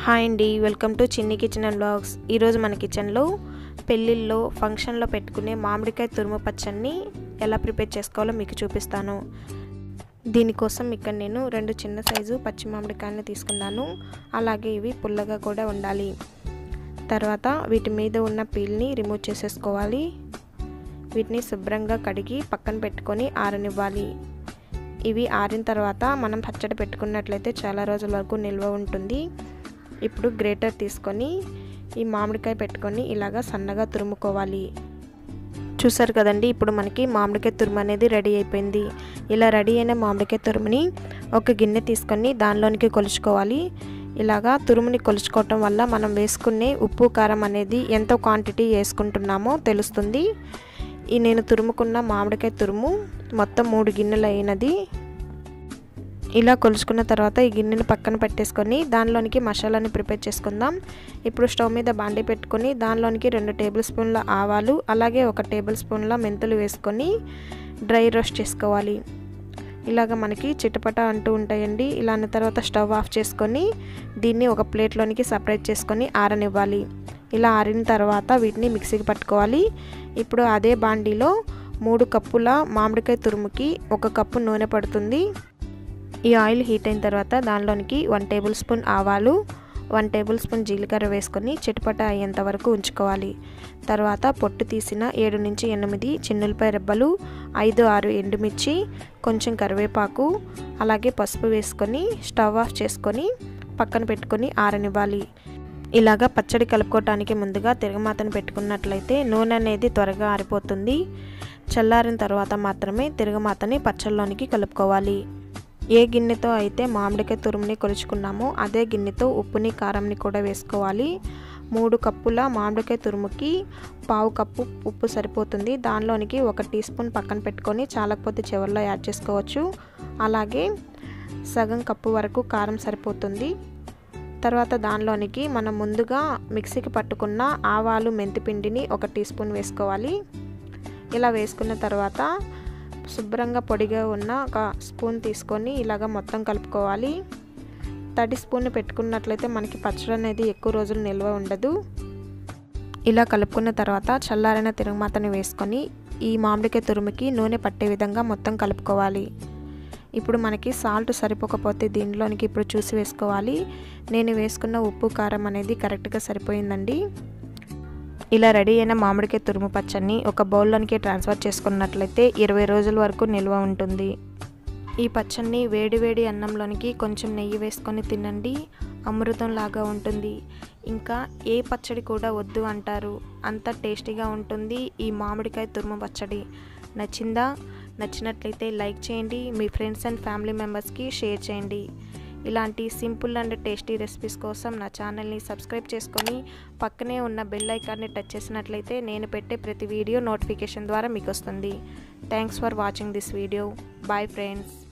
hi అండి welcome to Chinni kitchen and blogs ఈరోజు మన కిచెన్లో పెళ్ళిళ్ళలో ఫంక్షన్లో పెట్టుకునే మామిడికాయ తురుము పచ్చడిని ఎలా ప్రిపేర్ చేసుకోవాలో మీకు చూపిస్తాను దీనికోసం ఇక్కడ నేను రెండు చిన్న సైజు పచ్చి మామిడికాయలను తీసుకున్నాను అలాగే ఇవి పుల్లగా కూడా ఉండాలి తర్వాత వీటి మీద ఉన్న పీల్ని రిమూవ్ చేసేసుకోవాలి వీటిని శుభ్రంగా కడిగి పక్కన పెట్టుకొని ఆరనివ్వాలి ఇవి ఆరిన తర్వాత మనం పచ్చడి పెట్టుకున్నట్లయితే చాలా రోజుల వరకు నిల్వ ఉంటుంది ఇప్పుడు గ్రేటర్ తీసుకొని ఈ మామిడికాయ పెట్టుకొని ఇలాగా సన్నగా తురుముకోవాలి చూసారు కదండి ఇప్పుడు మనకి మామిడికాయ తురుము అనేది రెడీ అయిపోయింది ఇలా రెడీ అయిన మామిడికాయ తురుముని ఒక గిన్నె తీసుకొని దానిలోనికి కొలుచుకోవాలి ఇలాగా తురుముని కొలుచుకోవటం వల్ల మనం వేసుకునే ఉప్పు కారం అనేది ఎంత క్వాంటిటీ వేసుకుంటున్నామో తెలుస్తుంది ఈ నేను తురుముకున్న మామిడికాయ తురుము మొత్తం మూడు గిన్నెలు అయినది ఇలా కొలుచుకున్న తర్వాత ఈ గిన్నెని పక్కన పెట్టేసుకొని దానిలోనికి మసాలాని ప్రిపేర్ చేసుకుందాం ఇప్పుడు స్టవ్ మీద బాండి పెట్టుకొని దానిలోనికి రెండు టేబుల్ స్పూన్ల ఆవాలు అలాగే ఒక టేబుల్ స్పూన్ల మెంతులు వేసుకొని డ్రై రోస్ట్ చేసుకోవాలి ఇలాగ మనకి చిటపట అంటూ ఉంటాయండి ఇలా అన్న తర్వాత స్టవ్ ఆఫ్ చేసుకొని దీన్ని ఒక ప్లేట్లోనికి సపరేట్ చేసుకొని ఆరనివ్వాలి ఇలా ఆరిన తర్వాత వీటిని మిక్సీకి పట్టుకోవాలి ఇప్పుడు అదే బాండీలో మూడు కప్పుల మామిడికాయ తురుముకి ఒక కప్పు నూనె పడుతుంది ఈ ఆయిల్ హీట్ అయిన తర్వాత దానిలోనికి వన్ టేబుల్ స్పూన్ ఆవాలు వన్ టేబుల్ స్పూన్ జీలకర్ర వేసుకొని చిటపట అయ్యేంత వరకు ఉంచుకోవాలి తర్వాత పొట్టు తీసిన ఏడు నుంచి ఎనిమిది చిన్నులపై రెబ్బలు ఐదు ఆరు ఎండుమిర్చి కొంచెం కరివేపాకు అలాగే పసుపు వేసుకొని స్టవ్ ఆఫ్ చేసుకొని పక్కన పెట్టుకొని ఆరనివ్వాలి ఇలాగా పచ్చడి కలుపుకోవటానికి ముందుగా తిరగమాతను పెట్టుకున్నట్లయితే నూనె అనేది త్వరగా ఆరిపోతుంది చల్లారిన తర్వాత మాత్రమే తిరగమాతని పచ్చళ్ళలోనికి కలుపుకోవాలి ఏ గిన్నెతో అయితే మామిడికాయ తురుముని కొలుచుకున్నామో అదే గిన్నెతో ఉప్పుని కారంని కూడా వేసుకోవాలి మూడు కప్పుల మామిడికాయ తురుముకి పావు కప్పు ఉప్పు సరిపోతుంది దానిలోనికి ఒక టీ స్పూన్ పక్కన పెట్టుకొని చాలకపోతే చివరిలో యాడ్ చేసుకోవచ్చు అలాగే సగం కప్పు వరకు కారం సరిపోతుంది తర్వాత దానిలోనికి మనం ముందుగా మిక్సీకి పట్టుకున్న ఆవాలు మెంతిపిండిని ఒక టీ స్పూన్ వేసుకోవాలి ఇలా వేసుకున్న తర్వాత శుభ్రంగా పొడిగా ఉన్న ఒక స్పూన్ తీసుకొని ఇలాగ మొత్తం కలుపుకోవాలి తడి స్పూన్ పెట్టుకున్నట్లయితే మనకి పచ్చడి అనేది ఎక్కువ రోజులు నిల్వ ఉండదు ఇలా కలుపుకున్న తర్వాత చల్లారిన తిరుగుమాతని వేసుకొని ఈ మామిడికాయ తురుముకి నూనె పట్టే విధంగా మొత్తం కలుపుకోవాలి ఇప్పుడు మనకి సాల్ట్ సరిపోకపోతే దీనిలోనికి ఇప్పుడు చూసి వేసుకోవాలి నేను వేసుకున్న ఉప్పు కారం అనేది కరెక్ట్గా సరిపోయిందండి ఇలా రెడీ అయిన మామిడికాయ తురుము పచ్చడిని ఒక బౌల్లోనికి ట్రాన్స్ఫర్ చేసుకున్నట్లయితే ఇరవై రోజుల వరకు నిల్వ ఉంటుంది ఈ పచ్చడిని వేడి వేడి అన్నంలోనికి కొంచెం నెయ్యి వేసుకొని తినండి అమృతం లాగా ఉంటుంది ఇంకా ఏ పచ్చడి కూడా వద్దు అంటారు అంత టేస్టీగా ఉంటుంది ఈ మామిడికాయ తురుము పచ్చడి నచ్చిందా నచ్చినట్లయితే లైక్ చేయండి మీ ఫ్రెండ్స్ అండ్ ఫ్యామిలీ మెంబర్స్కి షేర్ చేయండి ఇలాంటి సింపుల్ అండ్ టేస్టీ రెసిపీస్ కోసం నా ఛానల్ని సబ్స్క్రైబ్ చేసుకొని పక్కనే ఉన్న బెల్ ఐకాన్ని టచ్ చేసినట్లయితే నేను పెట్టే ప్రతి వీడియో నోటిఫికేషన్ ద్వారా మీకు వస్తుంది thanks for watching this video bye friends